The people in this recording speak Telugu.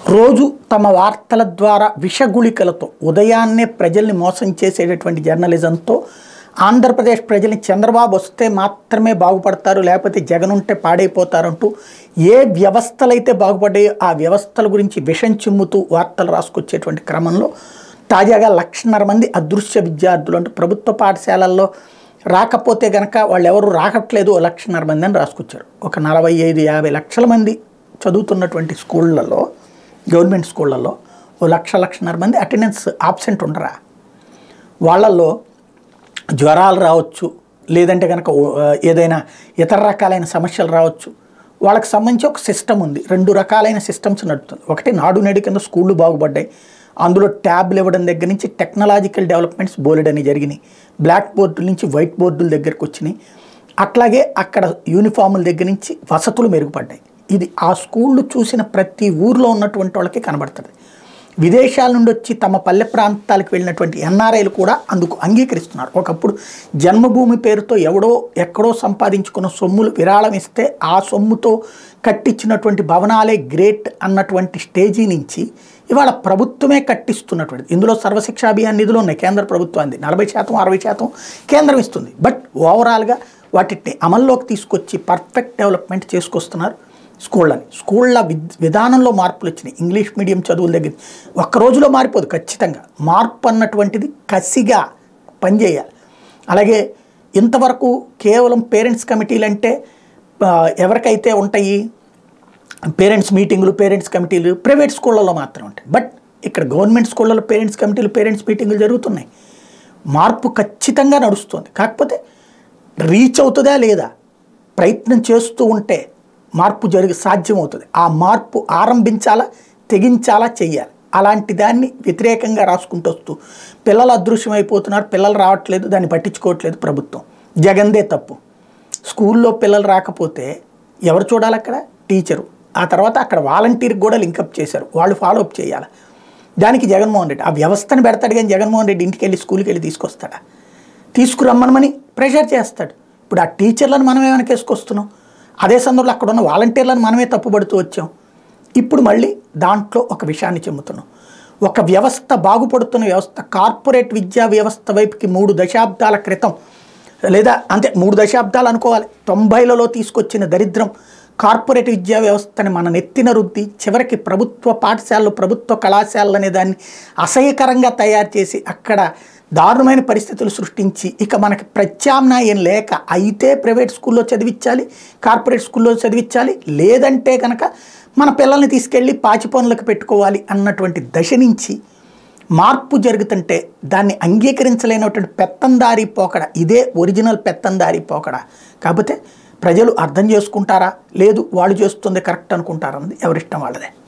రోజు తమ వార్తల ద్వారా విషగుళికలతో ఉదయాన్నే ప్రజల్ని మోసం చేసేటటువంటి జర్నలిజంతో ఆంధ్రప్రదేశ్ ప్రజల్ని చంద్రబాబు వస్తే మాత్రమే బాగుపడతారు లేకపోతే జగన్ ఉంటే పాడైపోతారంటూ ఏ వ్యవస్థలైతే బాగుపడ్డాయో ఆ వ్యవస్థల గురించి విషం చిమ్ముతూ వార్తలు రాసుకొచ్చేటువంటి క్రమంలో తాజాగా లక్షన్నర మంది అదృశ్య విద్యార్థులు అంటే ప్రభుత్వ పాఠశాలల్లో రాకపోతే గనక వాళ్ళు ఎవరు రాకట్లేదు ఓ లక్షన్నర మంది అని రాసుకొచ్చారు ఒక నలభై ఐదు యాభై లక్షల మంది చదువుతున్నటువంటి స్కూళ్ళల్లో గవర్నమెంట్ స్కూళ్ళల్లో ఓ లక్ష లక్షన్నర మంది అటెండెన్స్ ఆబ్సెంట్ ఉండరా వాళ్ళల్లో జ్వరాలు రావచ్చు లేదంటే కనుక ఓ- ఏదైనా ఇతర రకాలైన సమస్యలు రావచ్చు వాళ్ళకి సంబంధించి ఒక సిస్టమ్ ఉంది రెండు రకాలైన సిస్టమ్స్ నడుస్తుంది ఒకటి నాడు నేడు కింద స్కూళ్ళు బాగుపడ్డాయి అందులో ట్యాబ్లు ఇవ్వడం దగ్గర నుంచి టెక్నాలజికల్ డెవలప్మెంట్స్ బోలెడని జరిగినాయి బ్లాక్ బోర్డుల నుంచి వైట్ బోర్డుల దగ్గరకు వచ్చినాయి అట్లాగే అక్కడ యూనిఫాముల దగ్గర నుంచి వసతులు మెరుగుపడ్డాయి ఇది ఆ స్కూళ్ళు చూసిన ప్రతి ఊర్లో ఉన్నటువంటి వాళ్ళకి కనబడుతుంది విదేశాల నుండి వచ్చి తమ పల్లె ప్రాంతాలకు వెళ్ళినటువంటి ఎన్ఆర్ఐలు కూడా అందుకు అంగీకరిస్తున్నారు ఒకప్పుడు జన్మభూమి పేరుతో ఎవడో ఎక్కడో సంపాదించుకున్న సొమ్ములు విరాళం ఇస్తే ఆ సొమ్ముతో కట్టించినటువంటి భవనాలే గ్రేట్ అన్నటువంటి స్టేజీ నుంచి ఇవాళ ప్రభుత్వమే కట్టిస్తున్నటువంటి ఇందులో సర్వశిక్షా అభియాన్ నిధులు ఉన్నాయి కేంద్ర ప్రభుత్వాన్ని నలభై శాతం అరవై శాతం కేంద్రం ఇస్తుంది బట్ ఓవరాల్గా వాటిని అమల్లోకి తీసుకొచ్చి పర్ఫెక్ట్ డెవలప్మెంట్ చేసుకొస్తున్నారు స్కూళ్ళని స్కూళ్ళ విద్ విధానంలో మార్పులు వచ్చినాయి ఇంగ్లీష్ మీడియం చదువుల దగ్గర ఒక్క రోజులో మారిపోదు ఖచ్చితంగా మార్పు అన్నటువంటిది కసిగా పనిచేయాలి అలాగే ఇంతవరకు కేవలం పేరెంట్స్ కమిటీలు అంటే ఆ, ఎవరికైతే ఉంటాయి పేరెంట్స్ మీటింగులు పేరెంట్స్ కమిటీలు ప్రైవేట్ స్కూళ్ళలో మాత్రం ఉంటాయి బట్ ఇక్కడ గవర్నమెంట్ స్కూళ్ళలో పేరెంట్స్ కమిటీలు పేరెంట్స్ మీటింగులు జరుగుతున్నాయి మార్పు ఖచ్చితంగా నడుస్తుంది కాకపోతే రీచ్ అవుతుందా లేదా ప్రయత్నం చేస్తూ ఉంటే మార్పు జరిగి సాధ్యమవుతుంది ఆ మార్పు ఆరంభించాలా తెగించాలా చెయ్యాలి అలాంటి దాన్ని వ్యతిరేకంగా రాసుకుంటూ వస్తూ పిల్లలు అదృశ్యం అయిపోతున్నారు పిల్లలు రావట్లేదు దాన్ని పట్టించుకోవట్లేదు ప్రభుత్వం జగందే తప్పు స్కూల్లో పిల్లలు రాకపోతే ఎవరు చూడాలి అక్కడ టీచరు ఆ తర్వాత అక్కడ వాలంటీర్కి కూడా లింకప్ చేశారు వాళ్ళు ఫాలో అప్ చేయాలి దానికి జగన్మోహన్ రెడ్డి ఆ వ్యవస్థను పెడతాడు కానీ జగన్మోహన్ రెడ్డి ఇంటికి వెళ్ళి స్కూల్కి వెళ్ళి తీసుకొస్తాడా తీసుకురమ్మనమని ప్రెషర్ చేస్తాడు ఇప్పుడు ఆ టీచర్లను మనం ఏమైనా కేసుకొస్తున్నాం అదే సందర్భంలో అక్కడ ఉన్న వాలంటీర్లను మనమే తప్పుపడుతూ వచ్చాం ఇప్పుడు మళ్ళీ దాంట్లో ఒక విషయాన్ని చెబుతున్నాం ఒక వ్యవస్థ బాగుపడుతున్న వ్యవస్థ కార్పొరేట్ విద్యా వ్యవస్థ వైపుకి మూడు దశాబ్దాల క్రితం లేదా అంతే మూడు దశాబ్దాలు అనుకోవాలి తొంభైలలో తీసుకొచ్చిన దరిద్రం కార్పొరేట్ విద్యా వ్యవస్థని మన నెత్తిన రుద్ది చివరికి ప్రభుత్వ పాఠశాలలు ప్రభుత్వ కళాశాలలు అనే దాన్ని అసహ్యకరంగా తయారు చేసి అక్కడ దారుణమైన పరిస్థితులు సృష్టించి ఇక మనకి ప్రత్యామ్నాయం లేక అయితే ప్రైవేట్ స్కూల్లో చదివించాలి కార్పొరేట్ స్కూల్లో చదివించాలి లేదంటే కనుక మన పిల్లల్ని తీసుకెళ్ళి పాచి పనులకు పెట్టుకోవాలి అన్నటువంటి దశ నుంచి మార్పు జరుగుతుంటే దాన్ని అంగీకరించలేనటువంటి పెత్తందారి పోకడ ఇదే ఒరిజినల్ పెత్తందారి పోకడ కాకపోతే ప్రజలు అర్థం చేసుకుంటారా లేదు వాళ్ళు చేస్తుంది కరెక్ట్ అనుకుంటారా అన్నది ఎవరిష్టం వాళ్ళదే